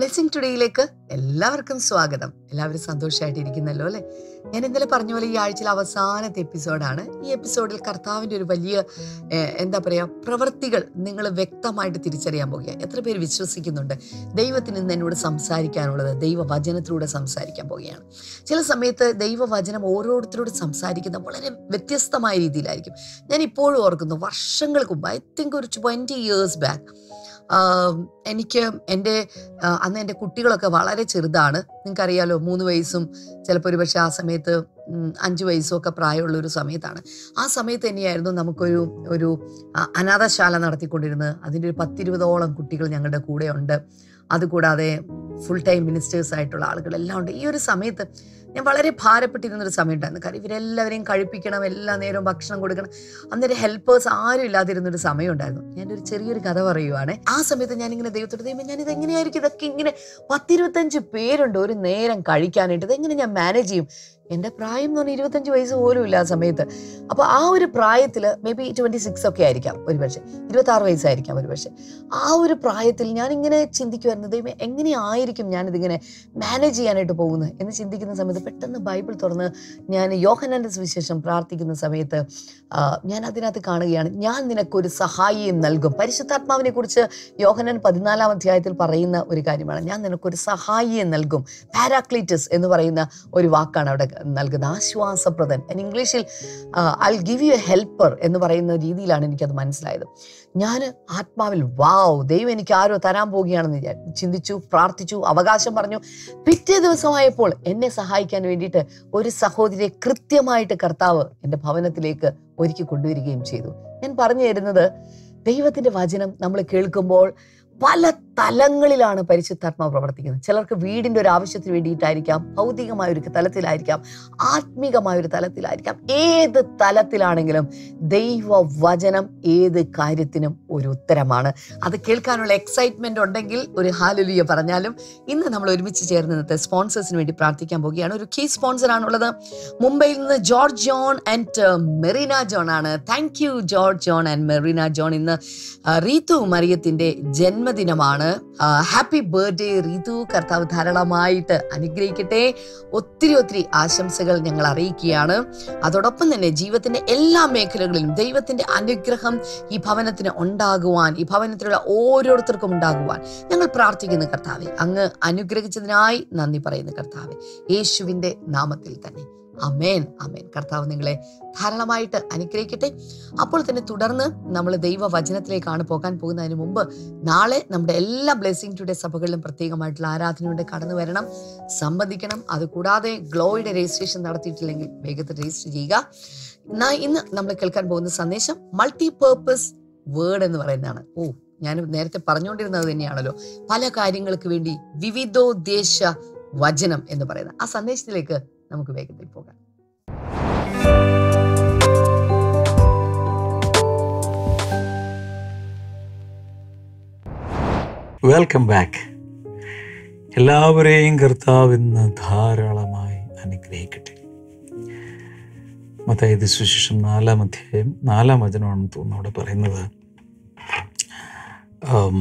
Blessing ടുഡേയിലേക്ക് എല്ലാവർക്കും സ്വാഗതം എല്ലാവരും സന്തോഷമായിട്ടിരിക്കുന്നല്ലോ അല്ലേ ഞാൻ ഇന്നലെ പറഞ്ഞ പോലെ ഈ ആഴ്ചയിൽ അവസാനത്തെ എപ്പിസോഡാണ് ഈ എപ്പിസോഡിൽ കർത്താവിൻ്റെ ഒരു വലിയ ഏഹ്, എന്താ പറയുക പ്രവൃത്തികൾ നിങ്ങൾ വ്യക്തമായിട്ട് തിരിച്ചറിയാൻ പോകുക എത്ര പേര് വിശ്വസിക്കുന്നുണ്ട് ദൈവത്തിന് ഇന്ന് എന്നോട് സംസാരിക്കാനുള്ളത് ദൈവവചനത്തിലൂടെ സംസാരിക്കാൻ പോവുകയാണ് ചില സമയത്ത് ദൈവവചനം ഓരോരുത്തരോട് സംസാരിക്കുന്ന വളരെ വ്യത്യസ്തമായ രീതിയിലായിരിക്കും ഞാൻ ഇപ്പോഴും ഓർക്കുന്നു വർഷങ്ങൾക്ക് മുമ്പ് ഐ തിങ്ക് ഒരു ട്വൻറ്റി ഇയേഴ്സ് ബാക്ക് എനിക്ക് എൻ്റെ ആ, അന്ന് എൻ്റെ കുട്ടികളൊക്കെ വളരെ ചെറുതാണ് നിങ്ങൾക്കറിയാലോ മൂന്ന് വയസ്സും ചിലപ്പോൾ ഒരു പക്ഷേ ആ സമയത്ത് ഉം, അഞ്ച് വയസ്സും ഒക്കെ പ്രായമുള്ള ഒരു സമയത്താണ് ആ സമയത്ത് തന്നെയായിരുന്നു നമുക്കൊരു ഒരു ആ, അനാഥശാല നടത്തിക്കൊണ്ടിരുന്നത് അതിൻ്റെ ഒരു പത്തിരുപതോളം കുട്ടികൾ ഞങ്ങളുടെ കൂടെ ഉണ്ട് അതുകൂടാതെ ഫുൾ ടൈം മിനിസ്റ്റേഴ്സ് ആയിട്ടുള്ള ആളുകളെല്ലാം ഉണ്ട് ഈ ഒരു സമയത്ത് ഞാൻ വളരെ ഭാരപ്പെട്ടിരുന്ന ഒരു സമയം ഉണ്ടായിരുന്നു കാരണം ഇവരെല്ലാവരെയും കഴിപ്പിക്കണം എല്ലാ നേരവും ഭക്ഷണം കൊടുക്കണം അന്നേരം ഹെൽപ്പേഴ്സ് ആരും ഇല്ലാതിരുന്ന ഒരു സമയം ഉണ്ടായിരുന്നു ഞാൻ ഒരു ചെറിയൊരു കഥ പറയുവാണ് ആ സമയത്ത് ഞാൻ ഇങ്ങനെ ദൈവത്തോട് ദൈവം ഞാൻ ഇത് എങ്ങനെയായിരിക്കും ഇതൊക്കെ ഇങ്ങനെ പത്തിരുപത്തഞ്ച് പേരുണ്ട് ഒരു നേരം കഴിക്കാനായിട്ട് ഇതെങ്ങനെ ഞാൻ മാനേജ് ചെയ്യും എൻ്റെ പ്രായം എന്ന് പറഞ്ഞാൽ ഇരുപത്തഞ്ച് വയസ്സ് പോലും ഇല്ല ആ സമയത്ത് അപ്പോൾ ആ ഒരു പ്രായത്തിൽ മേ ബി ട്വൻറ്റി സിക്സ് ഒക്കെ ആയിരിക്കാം ഒരു പക്ഷേ ഇരുപത്താറ് വയസ്സായിരിക്കാം ഒരു പക്ഷേ ആ ഒരു പ്രായത്തിൽ ഞാൻ ഇങ്ങനെ ചിന്തിക്കുമായിരുന്നു ദൈവം എങ്ങനെയായിരിക്കും ഞാനിതിങ്ങനെ മാനേജ് ചെയ്യാനായിട്ട് പോകുന്നത് എന്ന് ചിന്തിക്കുന്ന സമയത്ത് പെട്ടെന്ന് ബൈബിൾ തുറന്ന് ഞാൻ യോഹനൻ്റെ സുവിശേഷം പ്രാർത്ഥിക്കുന്ന സമയത്ത് ആ, ഞാൻ അതിനകത്ത് കാണുകയാണ് ഞാൻ നിനക്കൊരു സഹായിയും നൽകും പരിശുദ്ധാത്മാവിനെ കുറിച്ച് യോഹനൻ പതിനാലാം അധ്യായത്തിൽ പറയുന്ന ഒരു കാര്യമാണ് ഞാൻ നിനക്കൊരു സഹായിയെ നൽകും പാരാക്ലീറ്റസ് എന്ന് പറയുന്ന ഒരു വാക്കാണ് അവിടെ നൽകുന്നത് ആശ്വാസപ്രദൻ ഞാൻ ഇംഗ്ലീഷിൽ I give you a helper എന്ന് പറയുന്ന രീതിയിലാണ് എനിക്കത് മനസ്സിലായത് ഞാൻ ആത്മാവിൽ വാവ് ദൈവം എനിക്ക് ആരോ തരാൻ പോവുകയാണെന്ന് ഞാൻ ചിന്തിച്ചു പ്രാർത്ഥിച്ചു അവകാശം പറഞ്ഞു പിറ്റേ ദിവസമായപ്പോൾ എന്നെ സഹായിക്കാൻ വേണ്ടിയിട്ട് ഒരു സഹോദരിയെ കൃത്യമായിട്ട് കർത്താവ് എൻ്റെ ഭവനത്തിലേക്ക് ഒരുക്കി കൊണ്ടുവരികയും ചെയ്തു ഞാൻ പറഞ്ഞു തരുന്നത് ദൈവത്തിന്റെ വചനം നമ്മൾ കേൾക്കുമ്പോൾ പല തലങ്ങളിലാണ് പരിശുദ്ധാത്മാവ് പ്രവർത്തിക്കുന്നത് ചിലർക്ക് വീടിന്റെ ഒരു ആവശ്യത്തിന് വേണ്ടിയിട്ടായിരിക്കാം ഭൗതികമായ ഒരു തലത്തിലായിരിക്കാം ആത്മീകമായ ഒരു തലത്തിലായിരിക്കാം ഏത് തലത്തിലാണെങ്കിലും ദൈവവചനം ഏത് കാര്യത്തിനും ഒരു ഉത്തരമാണ് അത് കേൾക്കാനുള്ള എക്സൈറ്റ്മെന്റ് ഉണ്ടെങ്കിൽ ഒരു ഹാലുലിയ പറഞ്ഞാലും ഇന്ന് നമ്മൾ ഒരുമിച്ച് ചേർന്ന് ഇന്നത്തെ സ്പോൺസേഴ്സിന് വേണ്ടി പ്രാർത്ഥിക്കാൻ പോവുകയാണ് ഒരു കീ സ്പോൺസർ ആണുള്ളത് മുംബൈയിൽ നിന്ന് George John and Marina John ആണ് thank you George John and Marina John ഇന്ന് ആ, റീതു മറിയത്തിന്റെ ജന്മദിനമാണ് ഹാപ്പി ബർത്ത്ഡേ റീതു കർത്താവ് ധാരാളമായിട്ട് അനുഗ്രഹിക്കട്ടെ ഒത്തിരി ഒത്തിരി ആശംസകൾ ഞങ്ങൾ അറിയിക്കുകയാണ് അതോടൊപ്പം തന്നെ ജീവിതത്തിന്റെ എല്ലാ മേഖലകളിലും ദൈവത്തിന്റെ അനുഗ്രഹം ഈ ഭവനത്തിന് ഉണ്ടാകുവാൻ ഈ ഭവനത്തിലുള്ള ഓരോരുത്തർക്കും ഉണ്ടാകുവാൻ ഞങ്ങൾ പ്രാർത്ഥിക്കുന്ന കർത്താവെ അങ്ങ് അനുഗ്രഹിച്ചതിനായി നന്ദി പറയുന്ന കർത്താവെ യേശുവിന്റെ നാമത്തിൽ തന്നെ അമേൻ അമേൻ കർത്താവ് നിങ്ങളെ ധാരാളമായിട്ട് അനുഗ്രഹിക്കട്ടെ അപ്പോൾ തന്നെ തുടർന്ന് നമ്മൾ ദൈവവചനത്തിലേക്കാണ് പോകാൻ പോകുന്നതിന് മുമ്പ് നാളെ നമ്മുടെ എല്ലാ ബ്ലെസ്സിങ് ടുഡേ സഭകളിലും പ്രത്യേകമായിട്ടുള്ള ആരാധനയുണ്ട് കടന്നു വരണം സംബന്ധിക്കണം അതുകൂടാതെ ഗ്ലോയുടെ രജിസ്ട്രേഷൻ നടത്തിയിട്ടില്ലെങ്കിൽ വേഗത്തിൽ രജിസ്റ്റർ ചെയ്യുക എന്നാ ഇന്ന് നമ്മൾ കേൾക്കാൻ പോകുന്ന സന്ദേശം മൾട്ടി പേർപ്പസ് വേർഡ് എന്ന് പറയുന്നതാണ് ഓ ഞാൻ നേരത്തെ പറഞ്ഞുകൊണ്ടിരുന്നത് തന്നെയാണല്ലോ പല കാര്യങ്ങൾക്ക് വേണ്ടി വിവിധോദ്ദേശ വചനം എന്ന് പറയുന്നത് ആ സന്ദേശത്തിലേക്ക് നമുക്ക് വേഗത്തിൽ പോകാം വെൽക്കം ബാക്ക് എല്ലാവരെയും കർത്താവ് ഇന്ന് ധാരാളമായി അനുഗ്രഹിക്കട്ടെ മത്തായത് സുശേഷം നാലാം അധ്യായം നാലാം വചനമാണെന്ന് തോന്നുന്നു അവിടെ പറയുന്നത് ആം,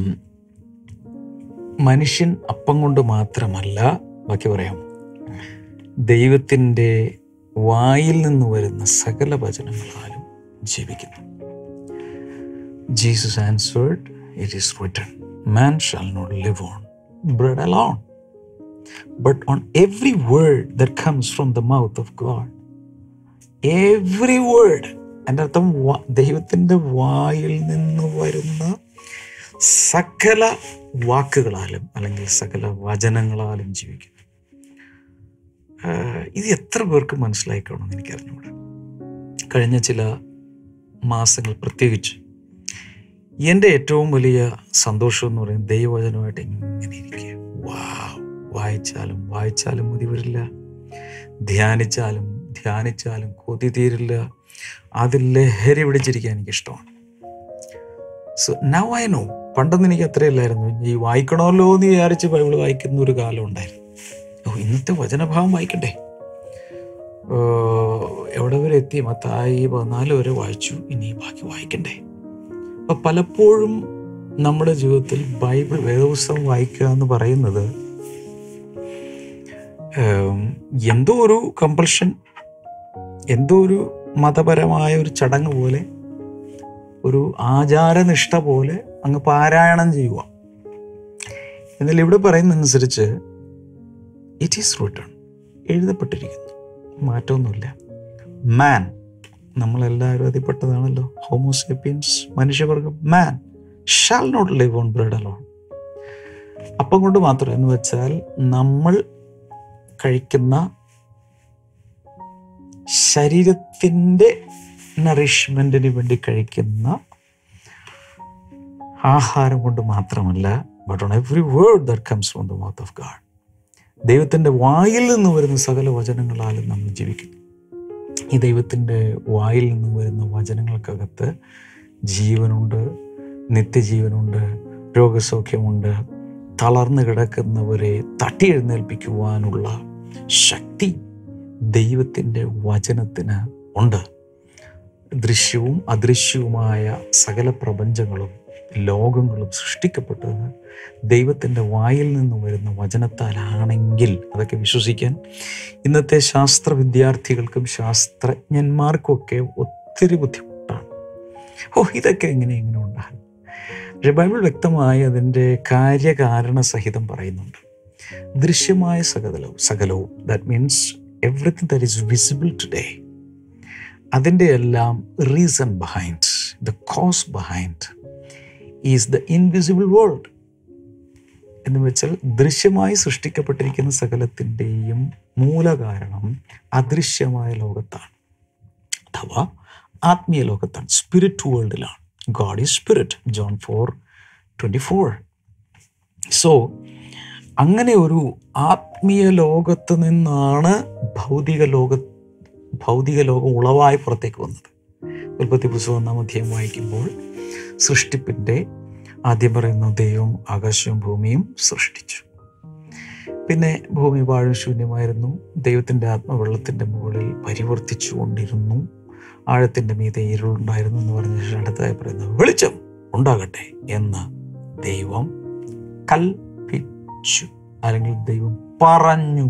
മനുഷ്യൻ അപ്പം കൊണ്ട് മാത്രമല്ല ബാക്കി പറയാം ദൈവത്തിൻ്റെ വായിൽ നിന്ന് വരുന്ന സകല വചനങ്ങളാലും ജീവിക്കുന്നു Jesus answered, It is written, Man shall not live on bread alone, but on every word that comes from the mouth of God. Every word. എൻ്റെ അർത്ഥം വ- ദൈവത്തിൻ്റെ വായിൽ നിന്ന് വരുന്ന സകല വാക്കുകളാലും അല്ലെങ്കിൽ സകല വചനങ്ങളാലും ജീവിക്കുന്നു ആഹ് ഇത് എത്ര പേർക്ക് മനസ്സിലായിക്കണമെന്ന് എനിക്കറിഞ്ഞൂടാ കഴിഞ്ഞ ചില മാസങ്ങൾ പ്രത്യേകിച്ച് എൻ്റെ ഏറ്റവും വലിയ സന്തോഷം എന്ന് പറയുന്നത് ദൈവവചനമായിട്ട് ഇങ്ങനെ ഇരിക്കുക വാവ് വായിച്ചാലും വായിച്ചാലും മതി വരില്ല ധ്യാനിച്ചാലും ധ്യാനിച്ചാലും കൊതി തീരില്ല അതിൽ ലഹരി പിടിച്ചിരിക്കാൻ എനിക്ക് ഇഷ്ടമാണ് സോ നൗ ഐ നോ പണ്ടൊന്നും എനിക്ക് അത്രയില്ലായിരുന്നു ഈ വായിക്കണമല്ലോ എന്ന് വിചാരിച്ച് ബൈബിൾ വായിക്കുന്ന ഒരു കാലം ഉണ്ടായിരുന്നു ഓ ഇന്നത്തെ വചനഭാവം വായിക്കണ്ടേ ഏർ എവിടെ വരെ എത്തി മത്തായി പതിനാല് വരെ വായിച്ചു ഇനി ബാക്കി വായിക്കണ്ടേ അപ്പൊ പലപ്പോഴും നമ്മുടെ ജീവിതത്തിൽ ബൈബിൾ വേദപുസ്തകം വായിക്കുക എന്ന് പറയുന്നത് ഏം, എന്തോ ഒരു കമ്പൾഷൻ എന്തോ ഒരു മതപരമായ ഒരു ചടങ്ങ് പോലെ ഒരു ആചാരനിഷ്ഠ പോലെ അങ്ങ് പാരായണം ചെയ്യുക എന്നാൽ ഇവിടെ പറയുന്നതനുസരിച്ച് ഇറ്റ് ഈസ് റിട്ടേൺ എഴുതപ്പെട്ടിരിക്കുന്നു മാറ്റമൊന്നുമില്ല മാൻ നമ്മളെല്ലാവരും അതിൽപ്പെട്ടതാണല്ലോ ഹോമോസേപ്പിയൻസ് മനുഷ്യവർഗം man shall not live on bread alone അപ്പം കൊണ്ട് മാത്രം എന്ന് വെച്ചാൽ നമ്മൾ കഴിക്കുന്ന ശരീരത്തിൻ്റെ നറിഷ്മെൻറ്റിന് വേണ്ടി കഴിക്കുന്ന ആഹാരം കൊണ്ട് മാത്രമല്ല but on every word that comes from the mouth of God ദൈവത്തിൻ്റെ വായിൽ നിന്ന് വരുന്ന സകല വചനങ്ങളാലും നമ്മൾ ജീവിക്കുന്നു ഈ ദൈവത്തിൻ്റെ വായിൽ നിന്ന് വരുന്ന വചനങ്ങൾക്കകത്ത് ജീവനുണ്ട് നിത്യജീവനുണ്ട് രോഗസൗഖ്യമുണ്ട് തളർന്നു കിടക്കുന്നവരെ തട്ടി എഴുന്നേൽപ്പിക്കുവാനുള്ള ശക്തി ദൈവത്തിൻ്റെ വചനത്തിന് ഉണ്ട് ദൃശ്യവും അദൃശ്യവുമായ സകല പ്രപഞ്ചങ്ങളും ലോകങ്ങളും സൃഷ്ടിക്കപ്പെട്ടത് ദൈവത്തിൻ്റെ വായിൽ നിന്ന് വരുന്ന വചനത്താലാണെങ്കിൽ അതൊക്കെ വിശ്വസിക്കാൻ ഇന്നത്തെ ശാസ്ത്ര വിദ്യാർത്ഥികൾക്കും ശാസ്ത്രജ്ഞന്മാർക്കും ഒക്കെ ഒത്തിരി ബുദ്ധിമുട്ടാണ് ഓ ഇതൊക്കെ എങ്ങനെ ഇങ്ങനെ ഉണ്ടാകും പക്ഷെ ബൈബിൾ വ്യക്തമായി അതിൻ്റെ കാര്യകാരണ സഹിതം പറയുന്നുണ്ട് ദൃശ്യമായ സകലവും സകലവും that means everything that is visible today അതിൻ്റെ എല്ലാം reason behind the cause behind is the invisible world എന്ന് വെച്ചാൽ ദൃശ്യമായി സൃഷ്ടിക്കപ്പെട്ടിരിക്കുന്ന സകലത്തിൻ്റെയും മൂലകാരണം അദൃശ്യമായ ലോകത്താണ് അഥവാ ആത്മീയ ലോകത്താണ് സ്പിരിറ്റ് വേൾഡിലാണ് God is spirit John four twenty four so അങ്ങനെ ഒരു ആത്മീയ ലോകത്ത് നിന്നാണ് ഭൗതിക ലോക ഭൗതിക ലോകം ഉളവായി പുറത്തേക്ക് വന്നത് ഉൽപ്പത്തി പുസ്തകം ഒന്നാം അധ്യായം വായിക്കുമ്പോൾ സൃഷ്ടിപ്പിൻ്റെ ആദ്യം പറയുന്ന ദൈവം ആകാശവും ഭൂമിയും സൃഷ്ടിച്ചു പിന്നെ ഭൂമി വാഴും ശൂന്യമായിരുന്നു ദൈവത്തിൻ്റെ ആത്മവെള്ളത്തിൻ്റെ മുകളിൽ പരിവർത്തിച്ചു കൊണ്ടിരുന്നു ആഴത്തിൻ്റെ മീതെ ഇരുളുണ്ടായിരുന്നു എന്ന് പറഞ്ഞ ശേഷം അടുത്തതായി പറയുന്നത് വെളിച്ചം ഉണ്ടാകട്ടെ എന്ന് ദൈവം കൽപ്പിച്ചു അല്ലെങ്കിൽ ദൈവം പറഞ്ഞു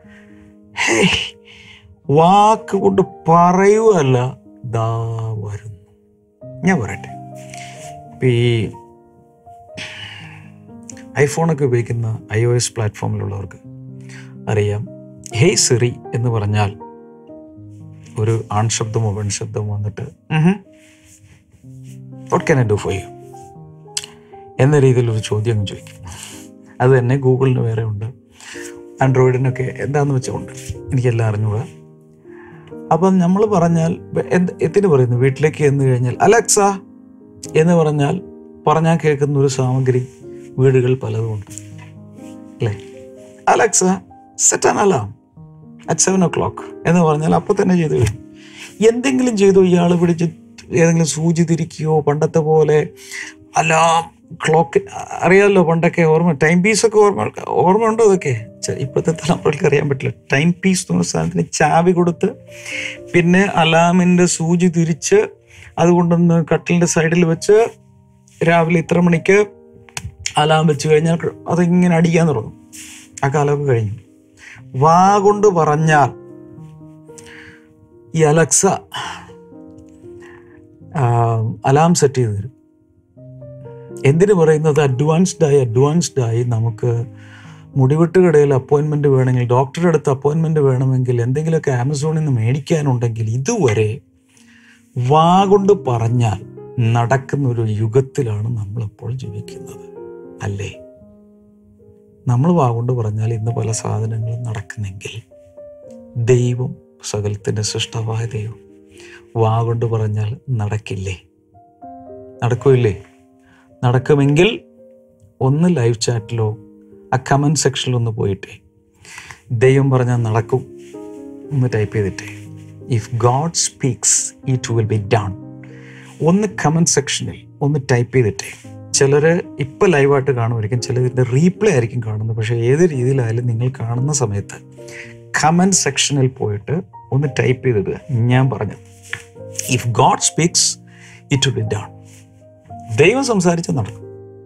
ഹേയ് വാക്ക് കൊണ്ട് പറയുകയല്ല ദാ വരുന്നു ഞാൻ പറയട്ടെ ഇപ്പം ഈ ഐഫോണൊക്കെ ഉപയോഗിക്കുന്ന ഐ ഒ എസ് പ്ലാറ്റ്ഫോമിലുള്ളവർക്ക് അറിയാം ഹേയ് സിറി എന്ന് പറഞ്ഞാൽ ഒരു ആൺ ശബ്ദമോ പെൺ ശബ്ദമോ വന്നിട്ട് what can I do for you എന്ന രീതിയിൽ ഒരു ചോദ്യം അങ്ങ് ചോദിക്കും അത് തന്നെ ഗൂഗിളിന് വേറെ ഉണ്ട് ആൻഡ്രോയിഡിനൊക്കെ എന്താന്ന് വെച്ചാൽ ഉണ്ട് എനിക്കെല്ലാം അറിഞ്ഞുകൂടാ അപ്പം നമ്മൾ പറഞ്ഞാൽ എന്ത് എന്തിനു പറയുന്നു വീട്ടിലേക്ക് ചെന്ന് കഴിഞ്ഞാൽ അലക്സ എന്ന് പറഞ്ഞാൽ പറഞ്ഞാൽ കേൾക്കുന്ന ഒരു സാമഗ്രി വീടുകൾ പലതുമുണ്ട് അല്ലേ Alexa set an alarm at seven o'clock എന്ന് പറഞ്ഞാൽ അപ്പോൾ തന്നെ ചെയ്തു കഴിഞ്ഞു എന്തെങ്കിലും ചെയ്തു ഇയാൾ പിടിച്ച് ഏതെങ്കിലും സൂചി തിരിക്കുകയോ പണ്ടത്തെ പോലെ അലാം ക്ലോക്ക് അറിയാമല്ലോ പണ്ടൊക്കെ ഓർമ്മ ടൈം പീസൊക്കെ ഓർമ്മ ഓർമ്മയുണ്ടോ അതൊക്കെ ചെ- ഇപ്പോഴത്തെ തലമുറകൾക്ക് അറിയാൻ പറ്റില്ല ടൈം പീസ് എന്ന് പറഞ്ഞ സാധനത്തിന് ചാവി കൊടുത്ത് പിന്നെ അലാമിൻ്റെ സൂചി തിരിച്ച് അതുകൊണ്ടൊന്ന് കട്ടിലിൻ്റെ സൈഡിൽ വെച്ച് രാവിലെ ഇത്ര മണിക്ക് അലാം വെച്ച് കഴിഞ്ഞാൽ അതിങ്ങനെ അടിക്കാൻ തുടങ്ങും ആ കാലമൊക്കെ കഴിഞ്ഞു വാ കൊണ്ട് പറഞ്ഞാൽ ഈ അലക്സ അലാം സെറ്റ് ചെയ്ത് തരും എന്തിനു പറയുന്നത് അഡ്വാൻസ്ഡ് ആയി അഡ്വാൻസ്ഡ് ആയി നമുക്ക് മുടിവെട്ട് കടയിൽ അപ്പോയിൻമെന്റ് വേണമെങ്കിൽ ഡോക്ടറുടെ അടുത്ത് അപ്പോയിൻമെന്റ് വേണമെങ്കിൽ എന്തെങ്കിലുമൊക്കെ ആമസോണിൽ നിന്ന് മേടിക്കാനുണ്ടെങ്കിൽ ഇതുവരെ വാ കൊണ്ട് പറഞ്ഞാൽ നടക്കുന്ന ഒരു യുഗത്തിലാണ് നമ്മളിപ്പോൾ ജീവിക്കുന്നത് അല്ലേ നമ്മൾ വാ കൊണ്ട് പറഞ്ഞാൽ ഇന്ന് പല സാധനങ്ങളും നടക്കുന്നെങ്കിൽ ദൈവം സകലത്തിൻ്റെ സൃഷ്ടമായ ദൈവം വാ കൊണ്ട് പറഞ്ഞാൽ നടക്കില്ലേ നടക്കില്ലേ നടക്കുമെങ്കിൽ ഒന്ന് ലൈവ് ചാറ്റിലോ ആ കമൻറ്റ് സെക്ഷനിൽ ഒന്ന് പോയിട്ടേ ദൈവം പറഞ്ഞാൽ നടക്കും ഒന്ന് ടൈപ്പ് ചെയ്തിട്ടേ if God speaks it will be done ഒന്ന് കമൻറ്റ് സെക്ഷനിൽ ഒന്ന് ടൈപ്പ് ചെയ്തിട്ടേ ചിലർ ഇപ്പം ലൈവായിട്ട് കാണുമായിരിക്കും ചിലതിൻ്റെ റീപ്ലേ ആയിരിക്കും കാണുന്നത് പക്ഷേ ഏത് രീതിയിലായാലും നിങ്ങൾ കാണുന്ന സമയത്ത് കമൻറ്റ് സെക്ഷനിൽ പോയിട്ട് ഒന്ന് ടൈപ്പ് ചെയ്തിടുക ഞാൻ പറഞ്ഞു if God speaks it will be done ദൈവം സംസാരിച്ച് നടക്കും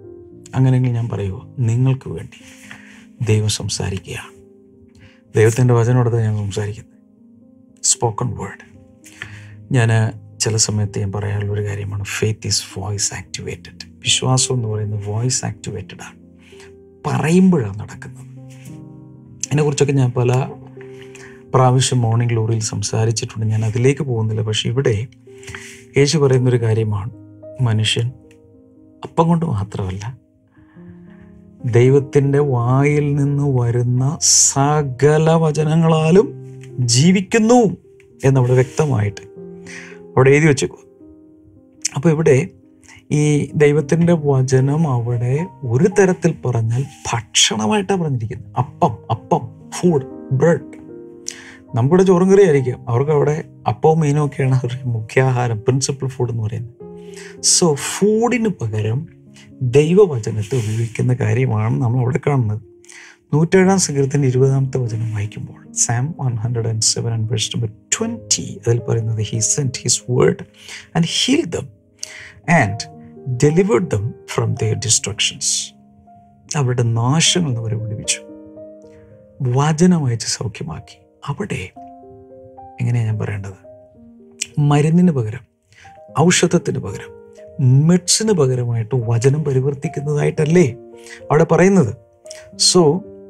അങ്ങനെയെങ്കിൽ ഞാൻ പറയുമോ നിങ്ങൾക്ക് വേണ്ടി ദൈവം സംസാരിക്കുകയാണ് ദൈവത്തിൻ്റെ വചനോടത്ത് ഞാൻ സംസാരിക്കുന്നത് സ്പോക്കൺ വേർഡ് ഞാൻ ചില സമയത്ത് ഞാൻ പറയാനുള്ള ഒരു കാര്യമാണ് ഫെയ്ത്ത് ഈസ് വോയിസ് ആക്ടിവേറ്റഡ് വിശ്വാസം എന്ന് പറയുന്നത് വോയിസ് ആക്ടിവേറ്റഡ് ആണ് പറയുമ്പോഴാണ് നടക്കുന്നത് അതിനെക്കുറിച്ചൊക്കെ ഞാൻ പല പ്രാവശ്യം മോർണിംഗ് ഗ്ലോറിയിൽ സംസാരിച്ചിട്ടുണ്ട് ഞാൻ അതിലേക്ക് പോകുന്നില്ല പക്ഷെ ഇവിടെ യേശു പറയുന്നൊരു കാര്യമാണ് മനുഷ്യൻ അപ്പം കൊണ്ട് മാത്രമല്ല ദൈവത്തിൻ്റെ വായിൽ നിന്ന് വരുന്ന സകല വചനങ്ങളാലും ജീവിക്കുന്നു എന്നവിടെ വ്യക്തമായിട്ട് അവിടെ എഴുതി വെച്ചേക്കുക അപ്പോൾ ഇവിടെ ഈ ദൈവത്തിൻ്റെ വചനം അവിടെ ഒരു തരത്തിൽ പറഞ്ഞാൽ ഭക്ഷണമായിട്ടാണ് പറഞ്ഞിരിക്കുന്നത് അപ്പം അപ്പം ഫുഡ് ബ്രെഡ് നമ്മുടെ ചോറും കറി ആയിരിക്കും അവർക്ക് അവിടെ അപ്പവും മീനും ഒക്കെയാണ് അവരുടെ മുഖ്യാഹാരം പ്രിൻസിപ്പൽ ഫുഡ് എന്ന് പറയുന്നത് സോ ഫുഡിന് പകരം ദൈവവചനത്തെ ഉപയോഗിക്കുന്ന കാര്യമാണ് നമ്മൾ അവിടെ കാണുന്നത് നൂറ്റേഴാം സങ്കീർത്തിൻ്റെ ഇരുപതാമത്തെ വചനം വായിക്കുമ്പോൾ psalm one hundred and seven and verse number twenty അതിൽ പറയുന്നത് he sent his word and heal them and delivered them from their destructions അവരുടെ നാശങ്ങൾ നിന്ന് അവരെ വിടുവിച്ചു വചനം അയച്ച് സൗഖ്യമാക്കി അവിടെ എങ്ങനെയാണ് ഞാൻ പറയേണ്ടത് മരുന്നിന് പകരം ഔഷധത്തിന് പകരം മെഡ്സിന് പകരമായിട്ട് വചനം പരിവർത്തിക്കുന്നതായിട്ടല്ലേ അവിടെ പറയുന്നത് സോ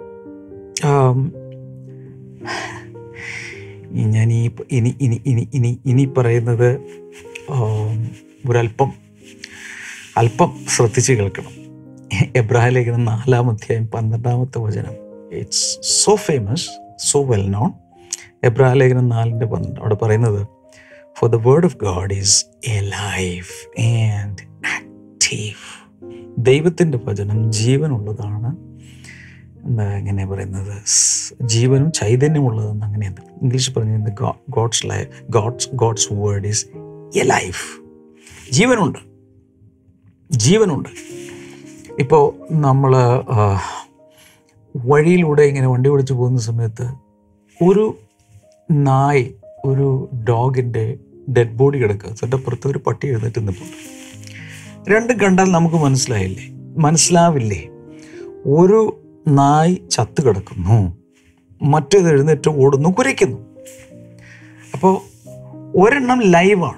ഞാൻ ഈ ഇനി ഇനി ഇനി ഇനി ഇനി പറയുന്നത് ആം, ഒരല്പം അല്പം ശ്രദ്ധിച്ച് കേൾക്കണം എബ്രാഹിം ലേഖനം നാലാം അധ്യായം പന്ത്രണ്ടാമത്തെ വചനം it's so famous so well known എബ്രാഹിം ലേഖനം നാലിൻ്റെ പന്ത്രണ്ട് അവിടെ പറയുന്നത് for the word of God is a life and active ദൈവത്തിൻ്റെ വചനം ജീവനുള്ളതാണ് എന്താ എങ്ങനെ പറയുന്നത് സ് ജീവനും ചൈതന്യമുള്ളതെന്ന് അങ്ങനെയാണ് ഇംഗ്ലീഷ് പറഞ്ഞിരുന്നത് God's life God's God's word is a life ജീവനുണ്ട് ജീവനുണ്ട് ഇപ്പോൾ നമ്മൾ വഴിയിലൂടെ ഇങ്ങനെ വണ്ടി ഓടിച്ച് പോകുന്ന സമയത്ത് ഒരു നായ് ഒരു ഡോഗിൻ്റെ ഡെഡ് ബോഡി കിടക്കുക അതിൻ്റെ പുറത്ത് ഒരു പട്ടി എഴുന്നേറ്റ് നിൽപ്പുണ്ട് രണ്ടും കണ്ടാൽ നമുക്ക് മനസ്സിലായില്ലേ മനസ്സിലാവില്ലേ ഒരു നായ് ചത്ത് കിടക്കുന്നു മറ്റേത് എഴുന്നേറ്റ് ഓടുന്നു കുരയ്ക്കുന്നു അപ്പോൾ ഒരെണ്ണം ലൈവാണ്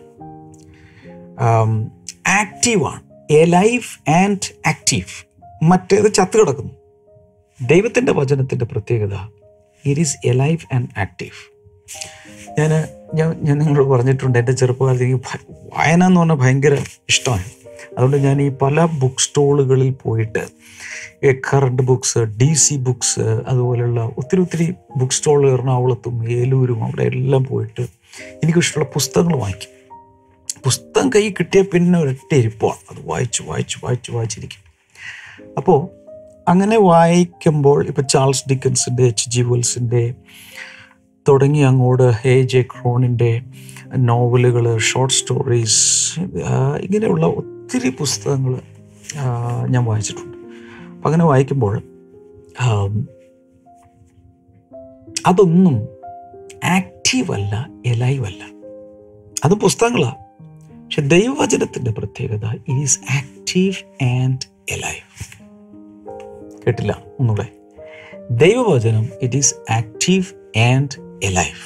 ആക്റ്റീവാണ് എ ലൈഫ് ആൻഡ് ആക്റ്റീവ് മറ്റേത് ചത്ത് കിടക്കുന്നു ദൈവത്തിൻ്റെ വചനത്തിൻ്റെ പ്രത്യേകത it is a life and active ഞാൻ ഞാൻ ഞാൻ നിങ്ങളോട് പറഞ്ഞിട്ടുണ്ട് എൻ്റെ ചെറുപ്പകാലത്ത് എനിക്ക് ഭ- വായന എന്ന് പറഞ്ഞാൽ ഭയങ്കര ഇഷ്ടമാണ് അതുകൊണ്ട് ഞാൻ ഈ പല ബുക്ക് സ്റ്റോളുകളിൽ പോയിട്ട് current books D C books അതുപോലെയുള്ള ഒത്തിരി ഒത്തിരി ബുക്ക് സ്റ്റോൾ എറണാകുളത്തും ഏലൂരും അവിടെ എല്ലാം പോയിട്ട് എനിക്കിഷ്ടമുള്ള പുസ്തകങ്ങൾ വാങ്ങിക്കും പുസ്തകം കൈ കിട്ടിയ പിന്നെ ഒരൊറ്റ ഇരിപ്പാണ് അത് വായിച്ച് വായിച്ച് വായിച്ച് വായിച്ചിരിക്കും അപ്പോൾ അങ്ങനെ വായിക്കുമ്പോൾ ഇപ്പോൾ ചാൾസ് ഡിക്കൻസിൻ്റെ എച്ച് ജി വെൽസിൻ്റെ തുടങ്ങി അങ്ങോട്ട് എ ജെ ക്രോണിൻ്റെ നോവലുകൾ ഷോർട്ട് സ്റ്റോറീസ് ഇങ്ങനെയുള്ള ഒത്തിരി പുസ്തകങ്ങൾ ഞാൻ വായിച്ചിട്ടുണ്ട് അപ്പം അങ്ങനെ വായിക്കുമ്പോൾ ആം, അതൊന്നും ആക്റ്റീവ് അല്ല എലൈവ് അല്ല അത് പുസ്തകങ്ങളാണ് പക്ഷെ ദൈവവചനത്തിൻ്റെ പ്രത്യേകത it is active and alive കേട്ടില്ല ഒന്നുകൂടെ ദൈവവചനം it is active and alive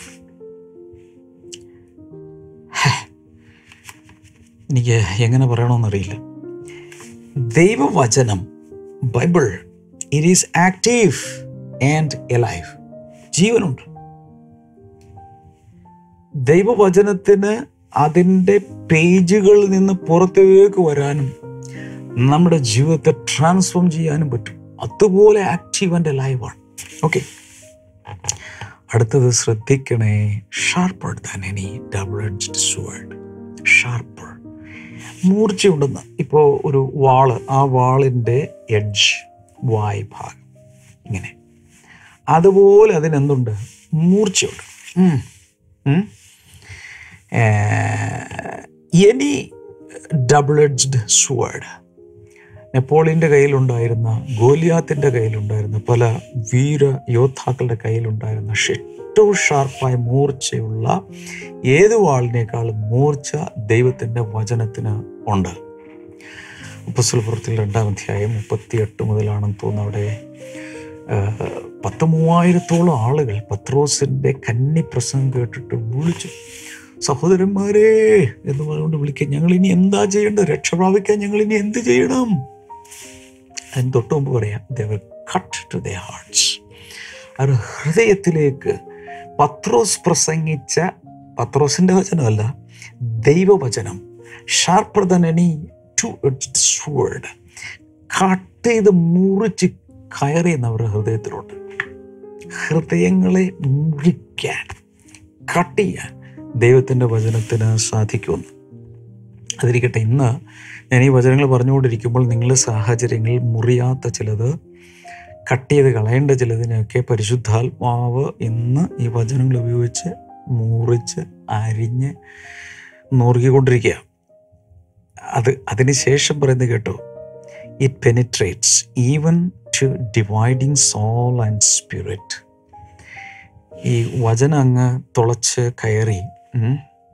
എനിക്ക് എങ്ങനെ പറയണമെന്നറിയില്ല ദൈവവചനം Bible it is active and alive ജീവനുണ്ട് ദൈവവചനത്തിന് അതിൻ്റെ പേജുകളിൽ നിന്ന് പുറത്തേക്ക് വരാനും നമ്മുടെ ജീവിതത്തെ ട്രാൻസ്ഫോം ചെയ്യാനും പറ്റും അതുപോലെ ആക്റ്റീവ് ആൻഡ് ലൈവാണ് ഓക്കെ അടുത്തത് ശ്രദ്ധിക്കണേ sharper than any double edged sword sharper മൂർച്ചയുണ്ടെന്ന് ഇപ്പോൾ ഒരു വാള് ആ വാളിൻ്റെ എഡ്ജ് വായ് ഭാഗം ഇങ്ങനെ അതുപോലെ അതിനെന്തുണ്ട് മൂർച്ചയുണ്ട് ഉം. ഉം. എനി ഡബിൾ എഡ്ജ്ഡ് സ്വേർഡ് നെപ്പോളിയൻ്റെ കയ്യിലുണ്ടായിരുന്ന ഗോലിയാത്തിൻ്റെ കയ്യിലുണ്ടായിരുന്ന പല വീര യോദ്ധാക്കളുടെ കയ്യിലുണ്ടായിരുന്ന ഏറ്റവും ഷാർപ്പായ മൂർച്ചയുള്ള ഏത് വാളിനേക്കാളും മൂർച്ച ദൈവത്തിൻ്റെ വചനത്തിന് ഉണ്ട് അപ്പസ്വല പ്രവൃത്തിയിൽ രണ്ടാം അധ്യായം മുപ്പത്തിയെട്ട് മുതലാണെന്ന് തോന്നുന്നു അവിടെ ആ, പത്ത് മൂവായിരത്തോളം ആളുകൾ പത്രോസിൻ്റെ കന്നി പ്രസംഗം കേട്ടിട്ട് വിളിച്ചു സഹോദരന്മാരെ എന്ന് പറഞ്ഞുകൊണ്ട് വിളിക്കുക ഞങ്ങൾ ഇനി എന്താ ചെയ്യേണ്ടത് രക്ഷ പ്രാപിക്കാൻ ഞങ്ങൾ ഇനി എന്ത് ചെയ്യണം അതിന് തൊട്ട് മുമ്പ് പറയാം they were cut to the hearts അവർ ഹൃദയത്തിലേക്ക് പത്രോസ് പ്രസംഗിച്ച പത്രോസിൻ്റെ വചനമല്ല ദൈവവചനം sharper than any two word cut ചെയ്ത് മുറിച്ച് കയറിയെന്ന് അവരുടെ ഹൃദയത്തിലോട്ട് ഹൃദയങ്ങളെ മുറിക്കാൻ കട്ട് ചെയ്യാൻ ദൈവത്തിൻ്റെ വചനത്തിന് സാധിക്കുമെന്ന് അതിരിക്കട്ടെ ഇന്ന് ഞാൻ ഈ വചനങ്ങൾ പറഞ്ഞുകൊണ്ടിരിക്കുമ്പോൾ നിങ്ങളുടെ സാഹചര്യങ്ങളിൽ മുറിയാത്ത ചിലത് കട്ട് ചെയ്ത് കളയേണ്ട ചിലതിനെയൊക്കെ പരിശുദ്ധാത്മാവ് ഇന്ന് ഈ വചനങ്ങൾ ഉപയോഗിച്ച് മുറിച്ച് അരിഞ്ഞ് നുറുകിക്കൊണ്ടിരിക്കുക അത് അതിന് ശേഷം പറയുന്നത് കേട്ടോ it penetrates even to dividing soul and spirit ഈ വചനം അങ്ങ് തുളച്ച് കയറി ഉം,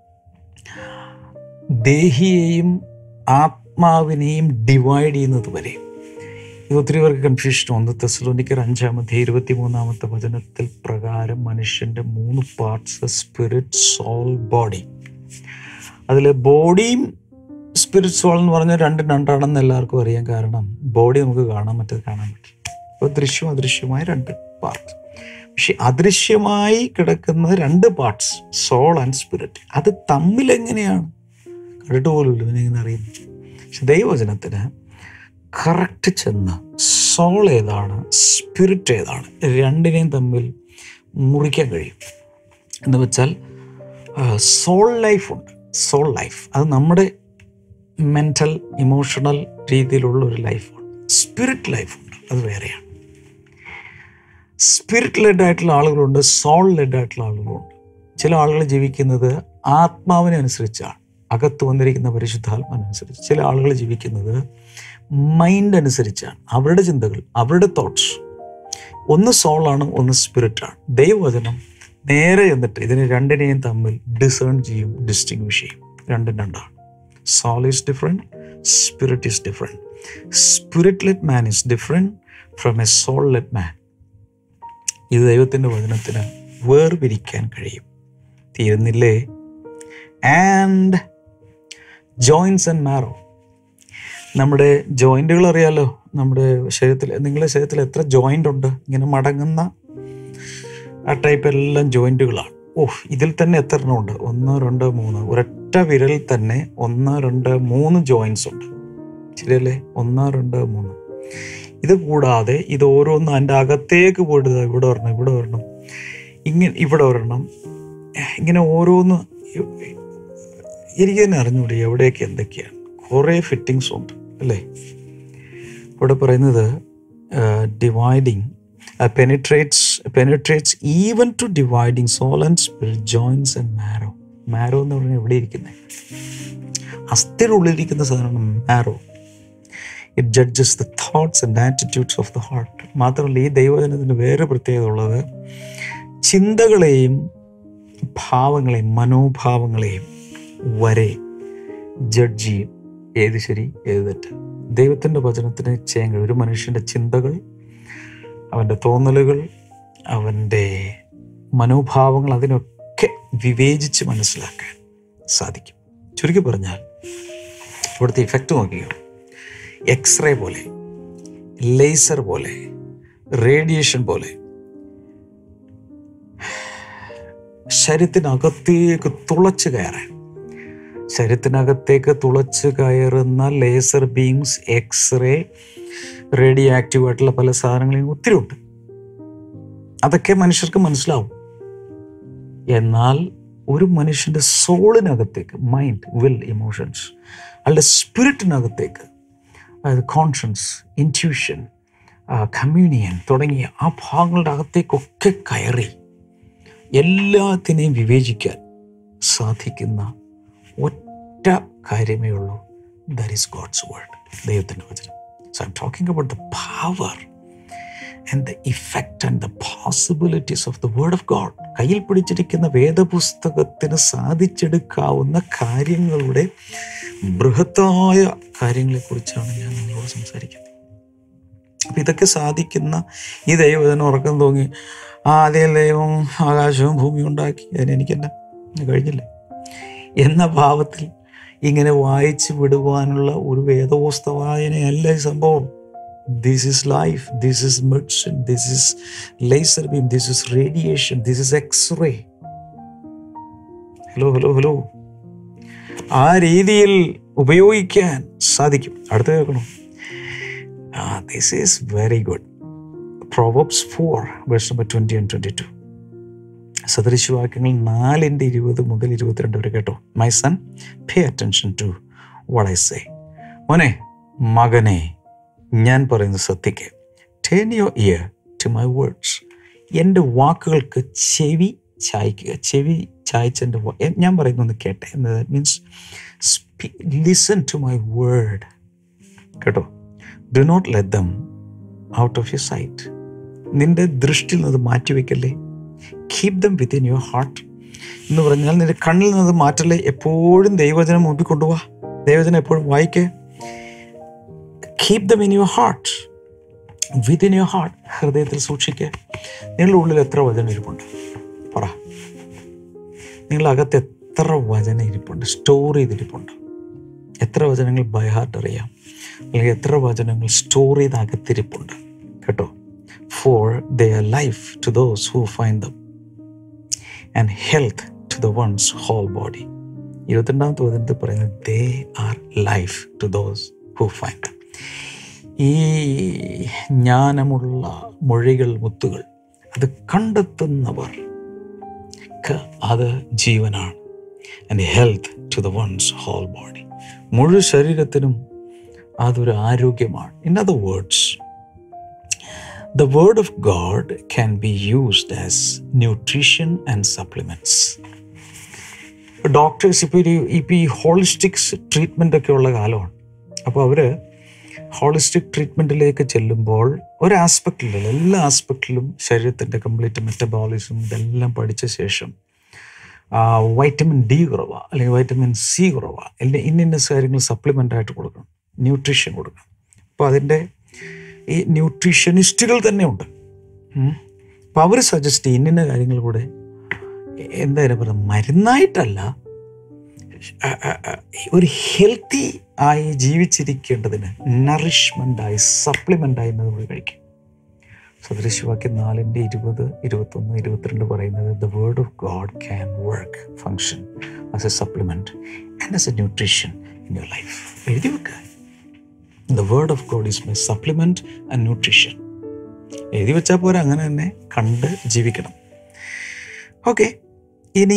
ദേഹിയെയും ആത്മാവിനെയും ഡിവൈഡ് ചെയ്യുന്നത് വരെ ഇത് ഒത്തിരി പേർക്ക് കൺഫ്യൂഷൻ ഒന്ന് തെസ്ലോനിക്കർ അഞ്ചാമത്തെ ഇരുപത്തി മൂന്നാമത്തെ വചനത്തിൽ പ്രകാരം മനുഷ്യന്റെ മൂന്ന് പാർട്സ് സ്പിരിറ്റ് സോൾ ബോഡി അതിൽ ബോഡിയും സ്പിരിറ്റ് സോൾ എന്ന് പറഞ്ഞാൽ രണ്ടും രണ്ടാണെന്ന് എല്ലാവർക്കും അറിയാം കാരണം ബോഡി നമുക്ക് കാണാൻ മറ്റേത് കാണാൻ പറ്റും അപ്പോൾ ദൃശ്യം അദൃശ്യമായ രണ്ട് പാർട്ട് പക്ഷെ അദൃശ്യമായി കിടക്കുന്ന രണ്ട് പാർട്സ് സോൾ ആൻഡ് സ്പിരിറ്റ് അത് തമ്മിൽ എങ്ങനെയാണ് കണ്ടിട്ട് പോലുമില്ല ഇവനെ എങ്ങനെ അറിയും പക്ഷെ ദൈവവചനത്തിന് കറക്റ്റ് ചെന്ന് സോൾ ഏതാണ് സ്പിരിറ്റ് ഏതാണ് രണ്ടിനെയും തമ്മിൽ മുറിക്കാൻ കഴിയും എന്ന് വെച്ചാൽ സോൾ ലൈഫ് ഉണ്ട് സോൾ ലൈഫ് അത് നമ്മുടെ മെൻ്റൽ ഇമോഷണൽ രീതിയിലുള്ള ഒരു ലൈഫാണ് സ്പിരിറ്റ് ലൈഫ് ഉണ്ട് അത് വേറെയാണ് സ്പിരിറ്റ് ലെഡ് ആയിട്ടുള്ള ആളുകളുണ്ട് സോൾ ലെഡ് ആയിട്ടുള്ള ആളുകളുണ്ട് ചില ആളുകൾ ജീവിക്കുന്നത് ആത്മാവിനെ അനുസരിച്ചാണ് അകത്ത് വന്നിരിക്കുന്ന പരിശുദ്ധാത്മാവനുസരിച്ച് ചില ആളുകൾ ജീവിക്കുന്നത് മൈൻഡ് അനുസരിച്ചാണ് അവരുടെ ചിന്തകൾ അവരുടെ തോട്ട്സ് ഒന്ന് സോളാണ് ഒന്ന് സ്പിരിറ്റാണ് ദൈവവചനം നേരെ എന്നിട്ട് ഇതിനെ രണ്ടിനെയും തമ്മിൽ ഡിസേൺ ചെയ്യും ഡിസ്റ്റിങ്വിഷ് ചെയ്യും രണ്ടും രണ്ടാണ് soul is different spirit is different spirit let man is different from a soul let man ഇത് ദൈവത്തിൻ്റെ വചനത്തിന് വേർപിരിക്കാൻ കഴിയും തീരുന്നില്ലേ ആൻഡ് ജോയിൻസ് ആൻഡ് മാറോ നമ്മുടെ ജോയിൻറ്റുകൾ അറിയാലോ നമ്മുടെ ശരീരത്തിൽ നിങ്ങളുടെ ശരീരത്തിൽ എത്ര ജോയിൻ്റ് ഉണ്ട് ഇങ്ങനെ മടങ്ങുന്ന ആ ടൈപ്പ് എല്ലാം ജോയിൻറ്റുകളാണ് ഓഹ് ഇതിൽ തന്നെ എത്ര എണ്ണം ഉണ്ട് ഒന്ന് രണ്ട് മൂന്ന് ഒരൊറ്റ വിരലിൽ തന്നെ ഒന്ന് രണ്ട് മൂന്ന് ജോയിൻസ് ഉണ്ട് ശരിയല്ലേ ഒന്ന് രണ്ട് മൂന്ന് ഇത് കൂടാതെ ഇത് ഓരോന്നും അതിൻ്റെ അകത്തേക്ക് പോയിട്ട് ദാ ഇവിടെ വരണം ഇവിടെ വരണം ഇങ്ങനെ ഇവിടെ വരണം ഇങ്ങനെ ഓരോന്ന് എനിക്ക് തന്നെ അറിഞ്ഞൂടെ എവിടെയൊക്കെ എന്തൊക്കെയാണ് കുറേ ഫിറ്റിങ്സ് ഉണ്ട് അല്ലേ ഇവിടെ പറയുന്നത് dividing penetrates penetrates even to dividing soul and spirit joins and marrow marrow എന്ന് പറഞ്ഞാൽ എവിടെ ഇരിക്കുന്നത് അസ്ഥിയുടെ ഉള്ളിലിരിക്കുന്ന സാധനമാണ് marrow it judges the thoughts and attitudes of the heart മാത്രമല്ല ഈ ദൈവജനത്തിന് വേറെ പ്രത്യേകത ഉള്ളത് ചിന്തകളെയും ഭാവങ്ങളെയും മനോഭാവങ്ങളെയും വരെ ജഡ്ജ് ചെയ്യും ഏത് ശരി ഏത് തെറ്റ് ദൈവത്തിൻ്റെ വചനത്തിന് ചെയ്യാൻ കഴിയും ഒരു മനുഷ്യൻ്റെ ചിന്തകൾ അവൻ്റെ തോന്നലുകൾ അവൻ്റെ മനോഭാവങ്ങൾ അതിനൊക്കെ വിവേചിച്ച് മനസ്സിലാക്കാൻ സാധിക്കും ചുരുക്കി പറഞ്ഞാൽ ഇവിടുത്തെ ഇഫക്റ്റ് നോക്കിയോ എക്സ്റേ പോലെ ലേസർ പോലെ റേഡിയേഷൻ പോലെ ശരീരത്തിനകത്തേക്ക് തുളച്ച് കയറാൻ ശരീരത്തിനകത്തേക്ക് തുളച്ച് കയറുന്ന laser beams x-ray radioactive ആയിട്ടുള്ള പല സാധനങ്ങളെയും ഒത്തിരി ഉണ്ട് അതൊക്കെ മനുഷ്യർക്ക് മനസ്സിലാവും എന്നാൽ ഒരു മനുഷ്യന്റെ സോളിനകത്തേക്ക് മൈൻഡ് വിൽ ഇമോഷൻസ് അയാളുടെ സ്പിരിറ്റിനകത്തേക്ക് അതായത് കോൺഷ്യൻസ് ഇൻറ്റ്യൂഷൻ കമ്മ്യൂണിയൻ തുടങ്ങിയ ആ ഭാഗങ്ങളുടെ അകത്തേക്കൊക്കെ കയറി എല്ലാത്തിനെയും വിവേചിക്കാൻ സാധിക്കുന്ന ഒറ്റ കാര്യമേ ഉള്ളൂ ദർ ഈസ് ഗോഡ്സ് വേൾഡ് ദൈവത്തിൻ്റെ വചനം so I'm talking about the power and the effect and the possibilities of the word of God കയ്യിൽ പിടിച്ചിരിക്കുന്ന വേദപുസ്തകത്തിന് സാധിച്ചെടുക്കാവുന്ന കാര്യങ്ങളുടെ ബൃഹത്തായ കാര്യങ്ങളെക്കുറിച്ചാണ് ഞാൻ നിങ്ങളോട് സംസാരിക്കുന്നത് അപ്പം ഇതൊക്കെ സാധിക്കുന്ന ഈ ദൈവത്തിന് ഉറക്കം തോന്നി ആ അതേ ദൈവം ആകാശവും ഭൂമിയും ഉണ്ടാക്കി അതിന് എനിക്കെന്നെ കഴിഞ്ഞില്ല എന്ന ഭാവത്തിൽ ഇങ്ങനെ വായിച്ചു വിടുവാനുള്ള ഒരു വേദോസ്ത വായനയല്ല ഈ സംഭവം this is life this is medicine this is laser beam this is radiation this is x-ray hello hello hello ആ രീതിയിൽ ഉപയോഗിക്കാൻ സാധിക്കും അടുത്ത കേൾക്കണം this is very good proverbs four verse number twenty and twenty two സദൃശവാക്യങ്ങൾ നാലിൻ്റെ ഇരുപത് മുതൽ ഇരുപത്തിരണ്ട് വരെ കേട്ടോ my son pay attention to what I say മോനെ മകനെ ഞാൻ പറയുന്ന സത്യക്ക് turn your ear to my words എൻ്റെ വാക്കുകൾക്ക് ചെവി ചായ്ക്കുക ചെവി ചായ്ച്ചെൻ്റെ ഞാൻ പറയുന്നൊന്ന് കേട്ടെ എന്ന് means listen to my word കേട്ടോ do not let them out of your sight നിന്റെ ദൃഷ്ടിയിൽ നിന്ന് മാറ്റിവെക്കല്ലേ keep them within your heart എന്ന് പറഞ്ഞാൽ നിന്റെ കണ്ണിൽ നിന്ന് മാറ്റല്ലേ എപ്പോഴും ദൈവജനം മുമ്പിൽ കൊണ്ടുപോവാ ദൈവജനം എപ്പോഴും വായിക്കേ keep them in your heart within your heart ഹൃദയത്തിൽ സൂക്ഷിക്കുക നിങ്ങളുടെ ഉള്ളിൽ എത്ര വചനം ഇരിപ്പുണ്ട് പറ നിങ്ങളുടെ അകത്ത് എത്ര വചനം ഇരിപ്പുണ്ട് സ്റ്റോർ ചെയ്തിരിപ്പുണ്ട് എത്ര വചനങ്ങൾ ബൈ ഹാർട്ട് അറിയാം അല്ലെങ്കിൽ എത്ര വചനങ്ങൾ സ്റ്റോർ ചെയ്ത് അകത്തിരിപ്പുണ്ട് കേട്ടോ for the are life to those who find them and health to the one's whole body ഇരുപത്തിരണ്ടാമത്തെ വചനത്തിൽ പറയുന്നത് they are life to those who find them ഈ ജ്ഞാനമുള്ള മൊഴികൾ മുത്തുകൾ അത് കണ്ടെത്തുന്നവർ അത് ജീവനാണ് and health to the one's whole body മുഴു ശരീരത്തിനും അതൊരു ആരോഗ്യമാണ് in other words the word of God can be used as nutrition and supplements. Doctors ഇപ്പോൾ ഒരു ഇപ്പോൾ ഈ ഹോളിസ്റ്റിക്സ് ട്രീറ്റ്മെൻ്റ് ഒക്കെ ഉള്ള കാലമാണ് അപ്പോൾ അവർ ഹോളിസ്റ്റിക് ട്രീറ്റ്മെൻറ്റിലേക്ക് ചെല്ലുമ്പോൾ ഒരു ആസ്പെക്റ്റിലല്ല എല്ലാ ആസ്പെക്റ്റിലും ശരീരത്തിൻ്റെ കംപ്ലീറ്റ് മെറ്റബോളിസം ഇതെല്ലാം പഠിച്ച ശേഷം വൈറ്റമിൻ ഡി കുറവാണ് അല്ലെങ്കിൽ വൈറ്റമിൻ സി കുറവാണ് അല്ലെങ്കിൽ ഇന്ന ഇന്ന കാര്യങ്ങൾ സപ്ലിമെൻ്റ് ആയിട്ട് കൊടുക്കണം ന്യൂട്രീഷൻ കൊടുക്കണം അപ്പോൾ അതിൻ്റെ ഈ ന്യൂട്രീഷനിസ്റ്റുകൾ തന്നെ ഉണ്ട് അപ്പോൾ അവർ സജസ്റ്റ് ചെയ്യും ഇന്ന കാര്യങ്ങൾ കൂടെ എന്തായാലും പറയുക മരുന്നായിട്ടല്ല ഒരു ഹെൽത്തി ആയി ജീവിച്ചിരിക്കേണ്ടതിന് നറിഷ്മെൻ്റായി സപ്ലിമെൻ്റായി നമ്മൾ കഴിക്കും സദൃശവാക്യം നാലിൻ്റെ ഇരുപത് ഇരുപത്തൊന്ന് ഇരുപത്തിരണ്ട് പറയുന്നത് the word of God can work function as a supplement and as a nutrition in your life എഴുതി വെക്കുക the word of God is my supplement and nutrition എഴുതി വെച്ചാൽ പോരാ അങ്ങനെ തന്നെ കണ്ട് ജീവിക്കണം ഓക്കെ ഇനി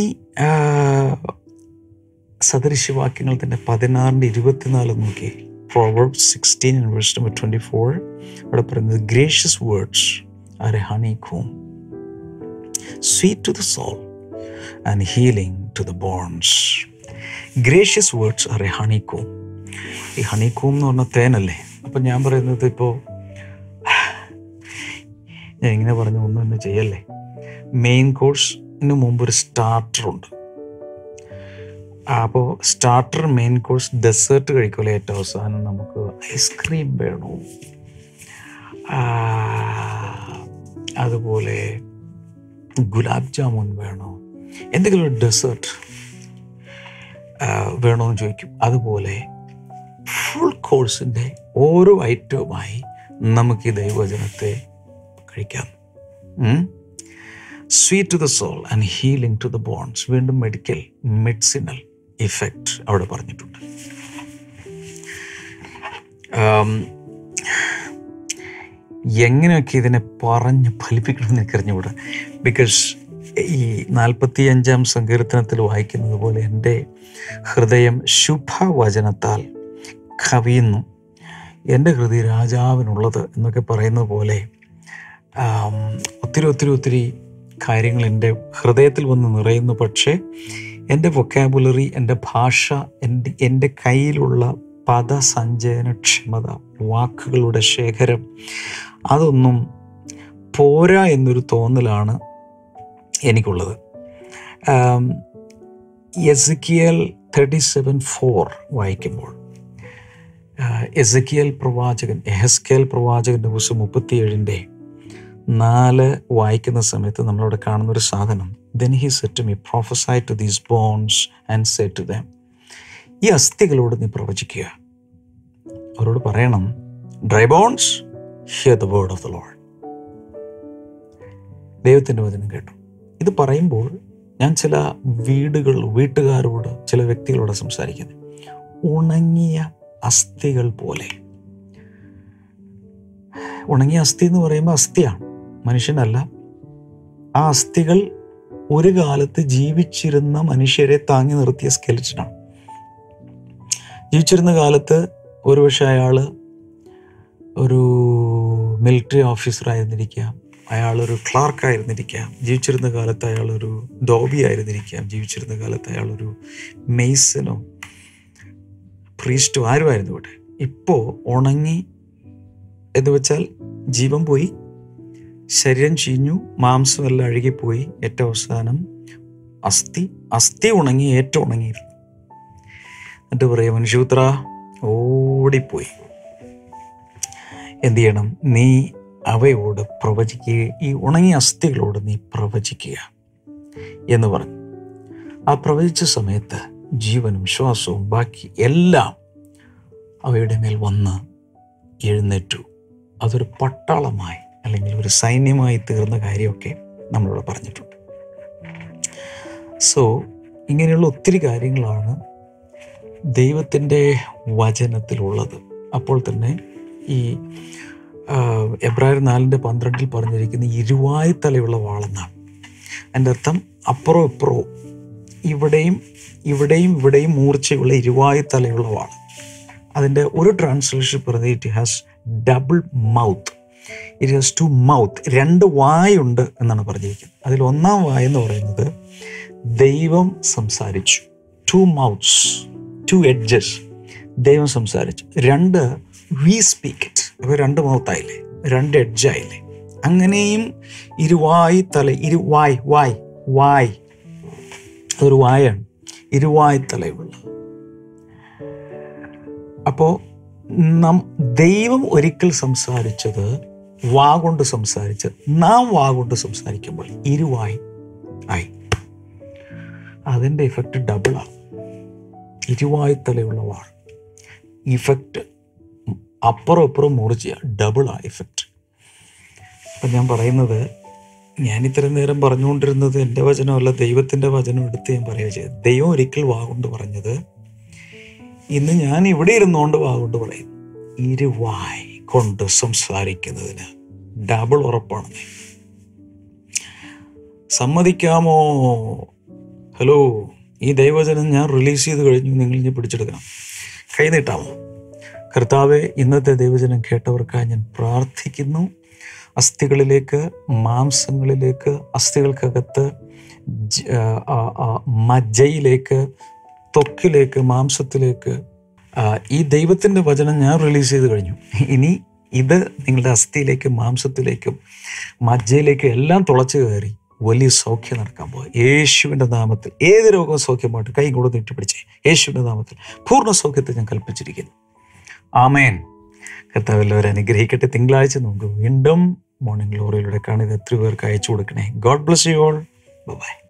സദൃശവാക്യങ്ങൾ തന്നെ പതിനാറിൻ്റെ ഇരുപത്തിനാല് നോക്കി proverb sixteen verse number twenty four അവിടെ പറയുന്നത് gracious words are a honeycomb sweet to the soul and healing to the bones gracious words are a honeycomb ഈ ഹണിക്കൂം എന്ന് പറഞ്ഞ തേനല്ലേ അപ്പം ഞാൻ പറയുന്നത് ഇപ്പോൾ ഞാൻ ഇങ്ങനെ പറഞ്ഞു ഒന്നും എന്നെ ചെയ്യല്ലേ മെയിൻ കോഴ്സിന് മുമ്പ് ഒരു സ്റ്റാർട്ടറുണ്ട് അപ്പോൾ സ്റ്റാർട്ടർ മെയിൻ കോഴ്സ് ഡെസേർട്ട് കഴിക്കുമല്ലോ ഏറ്റവും അവസാനം നമുക്ക് ഐസ്ക്രീം വേണോ അതുപോലെ ഗുലാബ് ജാമുൻ വേണോ എന്തെങ്കിലും ഒരു ഡെസേർട്ട് വേണമെന്ന് ചോദിക്കും അതുപോലെ ഫുൾ കോഴ്സിൻ്റെ ഓരോ ഐറ്റവുമായി നമുക്ക് ഈ ദൈവവചനത്തെ കഴിക്കാം sweet to the soul and healing to the bones വീണ്ടും മെഡിക്കൽ മെഡിസിനൽ ഇഫക്റ്റ് അവിടെ പറഞ്ഞിട്ടുണ്ട് എങ്ങനെയൊക്കെ ഇതിനെ പറഞ്ഞ് ഫലിപ്പിക്കണമെന്ന് എനിക്ക് അറിഞ്ഞുകൂടാ ബിക്കോസ് ഈ നാൽപ്പത്തി അഞ്ചാം സങ്കീർത്തനത്തിൽ വായിക്കുന്നത് പോലെ എൻ്റെ ഹൃദയം ശുഭവചനത്താൽ കവിയുന്നു എൻ്റെ ഹൃദയ രാജാവിനുള്ളത് എന്നൊക്കെ പറയുന്നത് പോലെ ഒത്തിരി ഒത്തിരി ഒത്തിരി കാര്യങ്ങൾ എൻ്റെ ഹൃദയത്തിൽ വന്ന് നിറയുന്നു പക്ഷേ എൻ്റെ വൊക്കാബുലറി എൻ്റെ ഭാഷ എൻ്റെ എൻ്റെ കയ്യിലുള്ള പദസഞ്ചയനക്ഷമത വാക്കുകളുടെ ശേഖരം അതൊന്നും പോരാ എന്നൊരു തോന്നലാണ് എനിക്കുള്ളത് എസിക്കിയൽ തേർട്ടി സെവൻ ഫോർ വായിക്കുമ്പോൾ എസക്കിയൽ പ്രവാചകൻ എഹസ്കേൽ പ്രവാചകൻ്റെ പുസ്തകം മുപ്പത്തിയേഴിൻ്റെ നാല് വായിക്കുന്ന സമയത്ത് നമ്മളവിടെ കാണുന്ന ഒരു സാധനം then he said me prophesy to these bones and said to them ഈ അസ്ഥികളോട് നീ പ്രവചിക്കുക അവരോട് പറയണം dry bones hear the word of the Lord ദൈവത്തിൻ്റെ വചനം കേട്ടു ഇത് പറയുമ്പോൾ ഞാൻ ചില വീടുകൾ വീട്ടുകാരോട് ചില വ്യക്തികളോട് സംസാരിക്കുന്നത് ഉണങ്ങിയ അസ്ഥികൾ പോലെ ഉണങ്ങിയ അസ്ഥി എന്ന് പറയുമ്പോൾ അസ്ഥിയാണ് മനുഷ്യനല്ല ആ അസ്ഥികൾ ഒരു കാലത്ത് ജീവിച്ചിരുന്ന മനുഷ്യരെ താങ്ങി നിർത്തിയ സ്കെലിറ്റനാണ് ജീവിച്ചിരുന്ന കാലത്ത് ഒരുപക്ഷെ അയാൾ ഒരു മിലിറ്ററി ഓഫീസർ ആയിരുന്നിരിക്കാം അയാളൊരു ക്ലാർക്ക് ആയിരുന്നിരിക്കാം ജീവിച്ചിരുന്ന കാലത്ത് അയാളൊരു ഡോബി ആയിരുന്നിരിക്കാം ജീവിച്ചിരുന്ന കാലത്ത് അയാളൊരു മെയ്സനോ പ്രീസ്റ്റോ ആരുമായിരുന്നു ഇവിടെ ഇപ്പോൾ ഉണങ്ങി എന്ന് വെച്ചാൽ ജീവൻ പോയി ശരീരം ചീഞ്ഞു മാംസമെല്ലാം അഴുകിപ്പോയി ഏറ്റവും അവസാനം അസ്ഥി അസ്ഥി ഉണങ്ങി ഏറ്റവും ഉണങ്ങിയിരുന്നു എന്നിട്ട് പറയാം മനുഷ്യപുത്ര ഓടിപ്പോയി എന്ത് ചെയ്യണം നീ അവയോട് പ്രവചിക്കുക ഈ ഉണങ്ങിയ അസ്ഥികളോട് നീ പ്രവചിക്കുക എന്ന് പറഞ്ഞു ആ പ്രവചിച്ച സമയത്ത് ജീവനും ശ്വാസവും ബാക്കി എല്ലാം അവയുടെ മേൽ വന്ന് എഴുന്നേറ്റു അതൊരു പട്ടാളമായി അല്ലെങ്കിൽ ഒരു സൈന്യമായി തീർന്ന കാര്യമൊക്കെ നമ്മളിവിടെ പറഞ്ഞിട്ടുണ്ട് സോ ഇങ്ങനെയുള്ള ഒത്തിരി കാര്യങ്ങളാണ് ദൈവത്തിൻ്റെ വചനത്തിലുള്ളത് അപ്പോൾ തന്നെ ഈ എബ്രായർ നാലിൻ്റെ പന്ത്രണ്ടിൽ പറഞ്ഞിരിക്കുന്ന ഇരുവായി തലയുള്ള വാളെന്നാണ് എൻ്റെ അർത്ഥം അപ്പുറവും ഇപ്പുറവും ഇവിടെയും ഇവിടെയും ഇവിടെയും മൂർച്ചയുള്ള ഇരുവായി തലയുള്ള വാൾ അതിൻ്റെ ഒരു ട്രാൻസ്ലേഷൻ പറഞ്ഞത് it has double mouth it has two mouth രണ്ട് വായുണ്ട് എന്നാണ് പറഞ്ഞിരിക്കുന്നത് അതിൽ ഒന്നാം വായ എന്ന് പറയുന്നത് ദൈവം സംസാരിച്ചു ടു മൗത്ത്സ് ടു എഡ്ജസ് ദൈവം സംസാരിച്ചു രണ്ട് വി സ്പീക്ക് ഇറ്റ് അപ്പോൾ രണ്ട് മൗത്തായില്ലേ രണ്ട് എഡ്ജായില്ലേ അങ്ങനെയും ഇരുവായി തല ഇരുവായ് വായ് വായ് അതൊരു വായാണ് ഇരുവായ് തലയുള്ള അപ്പോൾ നം ദൈവം ഒരിക്കൽ സംസാരിച്ചത് വാ കൊണ്ട് സംസാരിച്ച് നാം വാ കൊണ്ട് സംസാരിക്കുമ്പോൾ ഇരുവായി ആയി അതിൻ്റെ ഇഫക്റ്റ് ഡബിളാണ് ഇരുവായി തലയുള്ള വാൾ ഇഫക്റ്റ് അപ്പുറം അപ്പുറം മുറിച്ച ഡബിളാ ഇഫക്റ്റ് അപ്പം ഞാൻ പറയുന്നത് ഞാൻ ഇത്രയും നേരം പറഞ്ഞുകൊണ്ടിരുന്നത് എൻ്റെ വചനമല്ല ദൈവത്തിൻ്റെ വചനം എടുത്ത് ഞാൻ പറയുക ചെയ്തത് ദൈവം ഒരിക്കൽ വാ കൊണ്ട് പറഞ്ഞത് ഇന്ന് ഞാൻ ഇവിടെ ഇരുന്നുകൊണ്ട് വാ കൊണ്ട് പറയും ഇരുവായ് കൊണ്ട് സംസാരിക്കുന്നതിന് ഡബിൾ ഉറപ്പാണ് സമ്മതിക്കാമോ ഹലോ ഈ ദൈവവചനം ഞാൻ റിലീസ് ചെയ്ത് കഴിഞ്ഞു നിങ്ങൾ ഇനി പിടിച്ചെടുക്കണം കൈ നീട്ടാമോ കർത്താവെ ഇന്നത്തെ ദൈവജനം കേട്ടവർക്കായി ഞാൻ പ്രാർത്ഥിക്കുന്നു അസ്ഥികളിലേക്ക് മാംസങ്ങളിലേക്ക് അസ്ഥികൾക്കകത്ത് ജ- ആ, ആ, മജ്ജയിലേക്ക് ത്വക്കിലേക്ക് മാംസത്തിലേക്ക് ആ, ഈ ദൈവത്തിൻ്റെ വചനം ഞാൻ റിലീസ് ചെയ്ത് കഴിഞ്ഞു ഇനി ഇത് നിങ്ങളുടെ അസ്ഥിയിലേക്കും മാംസത്തിലേക്കും മജ്ജയിലേക്കും എല്ലാം തുളച്ചു കയറി വലിയ സൗഖ്യം നടക്കാൻ പോകും യേശുവിൻ്റെ നാമത്തിൽ ഏത് രോഗവും സൗഖ്യമായിട്ട് കൈ കൂടെ നീട്ടിപ്പിടിച്ച് യേശുവിൻ്റെ നാമത്തിൽ പൂർണ്ണ സൗഖ്യത്തെ ഞാൻ കൽപ്പിച്ചിരിക്കുന്നു ആമേൻ കർത്താവ് എല്ലാവരും അനുഗ്രഹിക്കട്ടെ തിങ്കളാഴ്ച നമുക്ക് വീണ്ടും മോർണിംഗ് ഗ്ലോറിയിലൂടെ കാണുക എത്ര പേർക്ക് അയച്ചു കൊടുക്കണേ God bless you all by